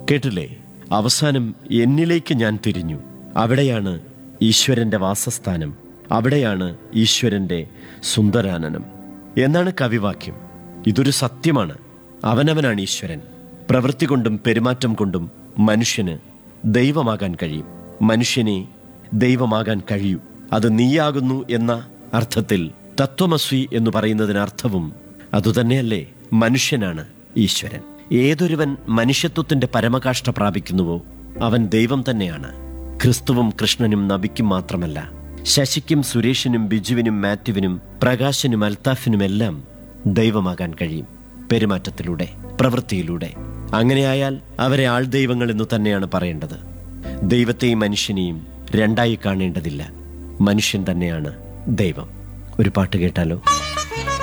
കേട്ടില്ലേ അവസാനം എന്നിലേക്ക് ഞാൻ തിരിഞ്ഞു അവിടെയാണ് ഈശ്വരന്റെ വാസസ്ഥാനം അവിടെയാണ് ഈശ്വരന്റെ സുന്ദരാനനം എന്നാണ് കവിവാക്യം ഇതൊരു സത്യമാണ് അവനവനാണ് ഈശ്വരൻ പ്രവൃത്തി കൊണ്ടും പെരുമാറ്റം കൊണ്ടും മനുഷ്യന് ദൈവമാകാൻ കഴിയും മനുഷ്യനെ ദൈവമാകാൻ കഴിയൂ അത് നീയാകുന്നു എന്ന അർത്ഥത്തിൽ തത്വമസ്വി എന്ന് പറയുന്നതിന് അർത്ഥവും അതുതന്നെയല്ലേ മനുഷ്യനാണ് ഈശ്വരൻ ഏതൊരുവൻ മനുഷ്യത്വത്തിന്റെ പരമകാഷ്ഠ പ്രാപിക്കുന്നുവോ അവൻ ദൈവം തന്നെയാണ് ക്രിസ്തുവും കൃഷ്ണനും നബിക്കും മാത്രമല്ല ശശിക്കും സുരേഷിനും ബിജുവിനും മാത്യുവിനും പ്രകാശനും അൽത്താഫിനുമെല്ലാം ദൈവമാകാൻ കഴിയും പെരുമാറ്റത്തിലൂടെ പ്രവൃത്തിയിലൂടെ അങ്ങനെയായാൽ അവരെ ആൾ ദൈവങ്ങൾ എന്ന് തന്നെയാണ് പറയേണ്ടത് ദൈവത്തെയും മനുഷ്യനെയും രണ്ടായി കാണേണ്ടതില്ല മനുഷ്യൻ തന്നെയാണ് ദൈവം ഒരു പാട്ട് കേട്ടാലോ